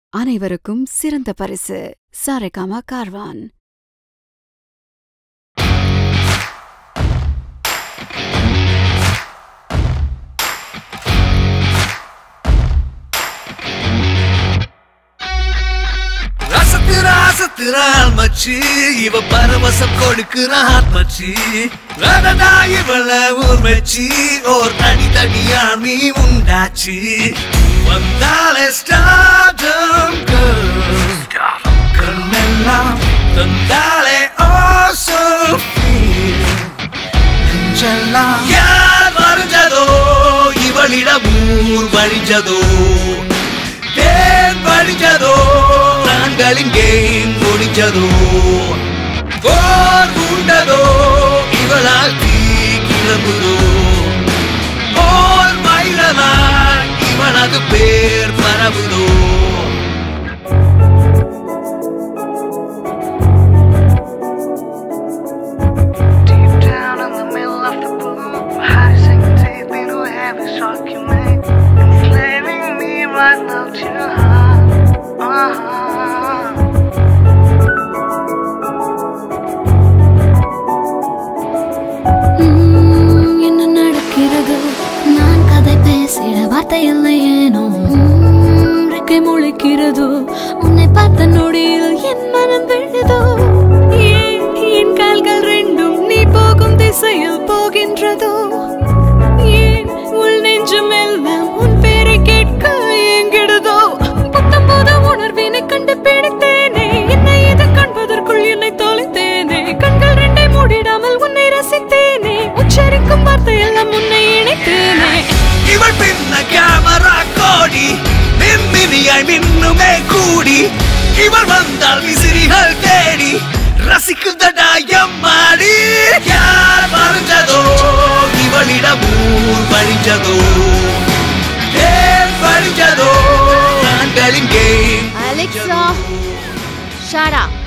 அனைவருக்கும் சிறந்த பரிசு சாரேகாமா கார்வான் ரசத்திரா சத்திரால் மச்சி இவ பரவசம் கொடுக்கிறான் மச்சி ரதனா இவள ஊர் மச்சி ஓர் தனி தனியா நீ உண்டாச்சு வந்தாலே ஸ்டார்டம் கண்ணெல்லாம் தந்தாலே ஓசோ நெஞ்செல்லாம் யார் மறைஞ்சதோ இவளிடம் ஊர் வழிஞ்சதோ தேன் வழிஞ்சதோ நான்களின் கேன் முடிஞ்சதோ போர் உண்டதோ இவளால் தீ கிளம்புதோ போர் மயிலனால் இவனது பேர் பரவுதோ Deep down in the middle of the blue, hiding deep into a heavy shock you made, enslaving me right now to your heart. Uh-huh. உம், என்ன நடக்கிறது நான் கதை பேசிட வார்த்தை இல்லை ஏனோ உம், ரெக்கை முளைக்கிறது உன்னை பார்த்த நொடியில் என் மனம் விழுதோ ஏன் என் கால்கள் ரெண்டும் நீ போகும் திசையில் போகின்றதோ ஏன் உள் நெஞ்சம் எல்லாம் உன் பேரை கேட்க ஏங்கிடுதோ புத்தம் போத உணர்வினை கண்டு பிடித்தேனே என்னை இது காண்பதற்குள் என்னை தொலைத்தேனே கண்கள் ரெண்டை மூடிடாமல் உன்னை ரசித்தேனே உச்சரிக்கும் வார்த்தையெல்லாம் உன்னை இணைத்தேனே இவள் பின்ன கேமரா கோடி மின்மினியாய் மின்னுமே கூடி இவள் வந்தால் விசிறிகள் தேடி ரசிக்குதடா எம்மாடி யார் மறைஞ்சதோ இவளிடம் ஊர் வழிஞ்சதோ ஏன் வழிஞ்சதோ நான்களின் கேம் Alexa, shut up.